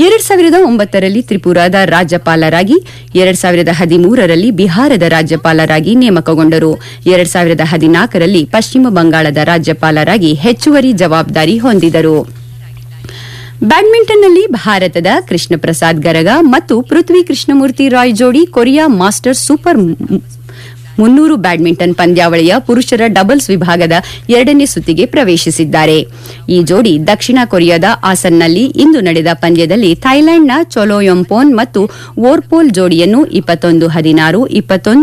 ಎರಡ್ ಸಾವಿರದ ಒಂಬತ್ತರಲ್ಲಿ ತ್ರಿಪುರಾದ ರಾಜ್ಯಪಾಲರಾಗಿ ಎರಡ್ ಸಾವಿರದ ಹದಿಮೂರರಲ್ಲಿ ಬಿಹಾರದ ರಾಜ್ಯಪಾಲರಾಗಿ ನೇಮಕಗೊಂಡರು ಎರಡ್ ಸಾವಿರದ ಹದಿನಾಲ್ಕರಲ್ಲಿ ಪಶ್ಚಿಮ ಬಂಗಾಳದ ರಾಜ್ಯಪಾಲರಾಗಿ ಹೆಚ್ಚುವರಿ ಜವಾಬ್ದಾರಿ ಹೊಂದಿದರು ಬ್ಯಾಡ್ಮಿಂಟನ್ನಲ್ಲಿ ಭಾರತದ ಕೃಷ್ಣ ಪ್ರಸಾದ್ ಗರಗ ಮತ್ತು ಪೃಥ್ವಿ ಕೃಷ್ಣಮೂರ್ತಿ ರಾಯ್ ಜೋಡಿ ಕೊರಿಯಾ ಮಾಸ್ಟರ್ಸ್ ಸೂಪರ್ ಮುನ್ನೂರು ಬ್ಯಾಡ್ಮಿಂಟನ್ ಪಂದ್ಯಾವಳಿಯ ಪುರುಷರ ಡಬಲ್ಸ್ ವಿಭಾಗದ ಎರಡನೇ ಸುತ್ತಿಗೆ ಪ್ರವೇಶಿಸಿದ್ದಾರೆ ಈ ಜೋಡಿ ದಕ್ಷಿಣ ಕೊರಿಯಾದ ಆಸನ್ನಲ್ಲಿ ಇಂದು ನಡೆದ ಪಂದ್ಯದಲ್ಲಿ ಥೈಲ್ಯಾಂಡ್ನ ಚೊಲೋಯೊಂಪೋನ್ ಮತ್ತು ವೋರ್ಪೋಲ್ ಜೋಡಿಯನ್ನು ಇಪ್ಪತ್ತೊಂದು ಹದಿನಾರು ಇಪ್ಪತ್ತೊಂದು